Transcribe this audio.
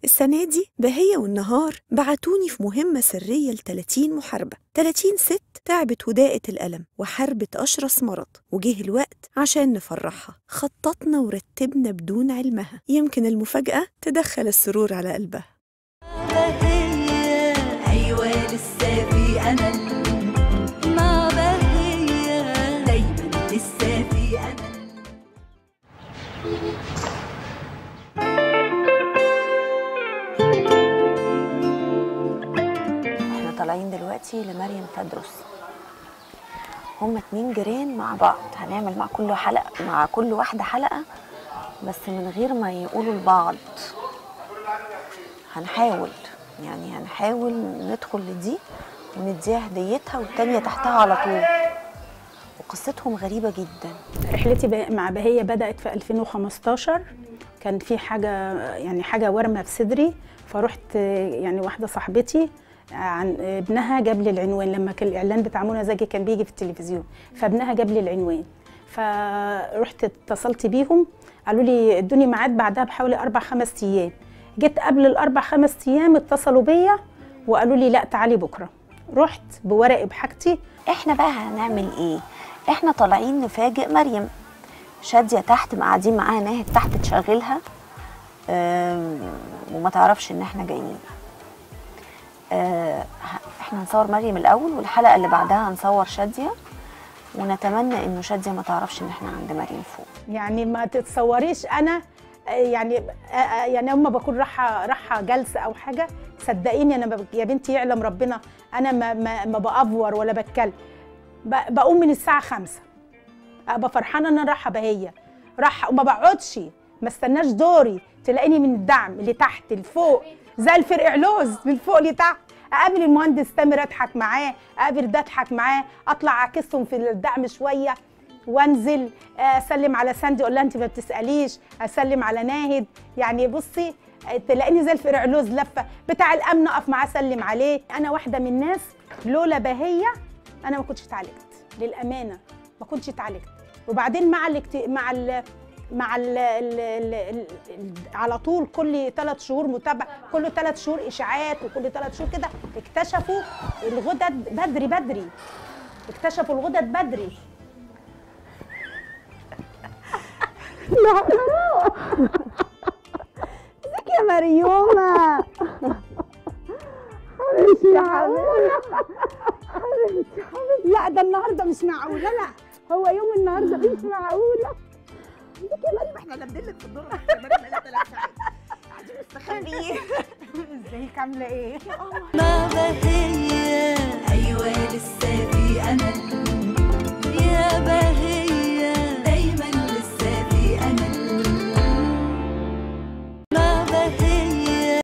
السنة دي بهية والنهار بعتوني في مهمة سرية ل 30 محاربة 30 ست تعبت وداقت الألم وحاربت أشرس مرض وجه الوقت عشان نفرحها خططنا ورتبنا بدون علمها يمكن المفاجأة تدخل السرور على قلبها بهية أيوة لسه في أمل مع بهية دايما لسه في أمل احنا طالعين دلوقتي لمريم تدرس هما اتنين جيران مع بعض هنعمل مع كل حلقة مع كل واحدة حلقة بس من غير ما يقولوا لبعض هنحاول يعني هنحاول ندخل لدي ونديها هديتها والتانية تحتها على طول وقصتهم غريبة جدا رحلتي ب- مع بهية بدأت في 2015 كان في حاجة يعني حاجة ورمة في صدري فرحت آه، يعني واحدة صاحبتي آه، عن آه، ابنها جاب لي العنوان لما كان الإعلان بتاع منى زكي كان بيجي في التلفزيون فابنها جاب لي العنوان فرحت اتصلت بيهم قالوا لي ادوني ميعاد بعدها بحوالي أربع خمس أيام جيت قبل الأربع خمس أيام اتصلوا بيا وقالوا لي لا تعالي بكرة رحت بورقي بحاجتي احنا بقى هنعمل ايه احنا طالعين نفاجئ مريم شادية تحت قاعدين معاها ناهد تحت تشغلها أم، وما تعرفش ان احنا جايين أه، ه- احنا هنصور مريم الاول والحلقة اللي بعدها هنصور شادية ونتمنى انه شادية ما تعرفش ان احنا عند مريم فوق يعني ما تتصوريش انا آه، يعني آه، آه، يعني اما بكون رايحه رايحه جلسه او حاجه صدقيني انا ب- يا بنتي يعلم ربنا انا ما ما, ما بافور ولا بتكلم ب- بقوم من الساعه خمسة ابقى فرحانه ان انا رايحه بهيه رايحه وما بقعدش ما استناش دوري تلاقيني من الدعم اللي تحت لفوق زي الفرق علوز من فوق لتحت اقابل المهندس تامر اضحك معاه اقابل ده اضحك معاه اطلع اعكسهم في الدعم شويه وانزل اسلم على ساندي اقول لها انت ما بتساليش اسلم على ناهد يعني بصي تلاقيني زي الفرق علوز لفه بتاع الامن اقف معاه اسلم عليه انا واحده من الناس لولا بهيه انا ما كنتش اتعالجت للامانه ما كنتش اتعالجت وبعدين مع الاكت... مع ال... مع ال... ال... ال... ال... ال... على طول كل ثلاث شهور متابعه كل ثلاث شهور اشاعات وكل ثلاث شهور كده اكتشفوا الغدد بدري بدري اكتشفوا الغدد بدري ازيك يا مريومه حبيبتي يا حبيبتي حبيبتي حبيبتي لا ده النهارده مش معقوله لا هو يوم النهارده مش معقوله ازيك يا مريم احنا لابدين في الدور ازيك عامله ايه مع بهية